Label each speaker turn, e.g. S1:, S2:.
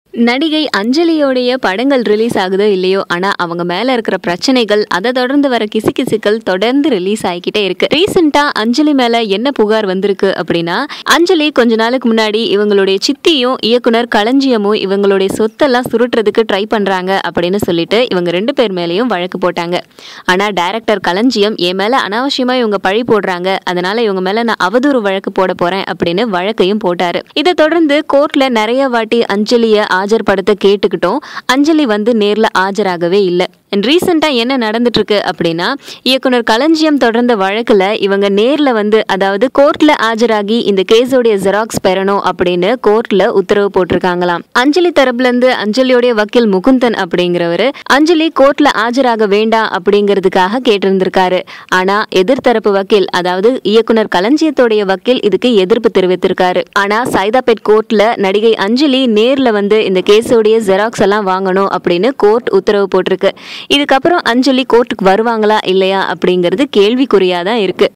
S1: நடிகை அஞ்சலியோடைய படங்கள் ரிலீஸ் ஆகுதோ இல்லையோ ஆனா அவங்க மேல இருக்கிற பிரச்சனைகள் அதை தொடர்ந்து வர கிசுகிசுக்கள் தொடர்ந்து ரிலீஸ் ஆகிக்கிட்டே இருக்கு ரீசெண்டா அஞ்சலி மேல என்ன புகார் வந்திருக்கு அப்படின்னா அஞ்சலி கொஞ்ச நாளுக்கு முன்னாடி இவங்களுடைய சித்தியும் இயக்குனர் களஞ்சியமும் இவங்களுடைய சொத்தெல்லாம் சுருட்டுறதுக்கு ட்ரை பண்றாங்க அப்படின்னு சொல்லிட்டு இவங்க ரெண்டு பேர் மேலேயும் வழக்கு போட்டாங்க ஆனா டைரக்டர் களஞ்சியம் என் மேல அனாவசியமா இவங்க பழி போடுறாங்க அதனால இவங்க மேல நான் அவதூறு வழக்கு போட போறேன் அப்படின்னு வழக்கையும் போட்டாரு இதை தொடர்ந்து கோர்ட்ல நிறைய வாட்டி அஞ்சலியை ஆஜர்படுத்த கேட்டுக்கிட்டோம் அஞ்சலி வந்து நேர்ல ஆஜராகவே இல்லை ரீசெண்டாக என்ன நடந்துட்டு இருக்கு அப்படின்னா இயக்குனர் களஞ்சியம் தொடர்ந்த வழக்குல இவங்க நேர்ல வந்து அதாவது கோர்ட்ல ஆஜராகி இந்த கேஸோடைய ஜெராக்ஸ் பெறணும் அப்படின்னு கோர்ட்ல உத்தரவு போட்டிருக்காங்களாம் அஞ்சலி தரப்புல இருந்து அஞ்சலியோடைய வக்கீல் முகுந்தன் அப்படிங்கிறவரு அஞ்சலி கோர்ட்ல ஆஜராக வேண்டாம் அப்படிங்கிறதுக்காக கேட்டிருந்திருக்காரு ஆனா எதிர்த்தரப்பு வக்கீல் அதாவது இயக்குனர் களஞ்சியத்தோடைய வக்கீல் இதுக்கு எதிர்ப்பு தெரிவித்திருக்காரு ஆனா சைதாபேட் கோர்ட்ல நடிகை அஞ்சலி நேர்ல வந்து இந்த கேஸோடைய ஜெராக்ஸ் எல்லாம் வாங்கணும் அப்படின்னு கோர்ட் உத்தரவு போட்டிருக்கு இதுக்கப்புறம் அஞ்சலி கோர்ட்டுக்கு வருவாங்களா இல்லையா அப்படிங்கிறது கேள்விக்குறியா தான் இருக்கு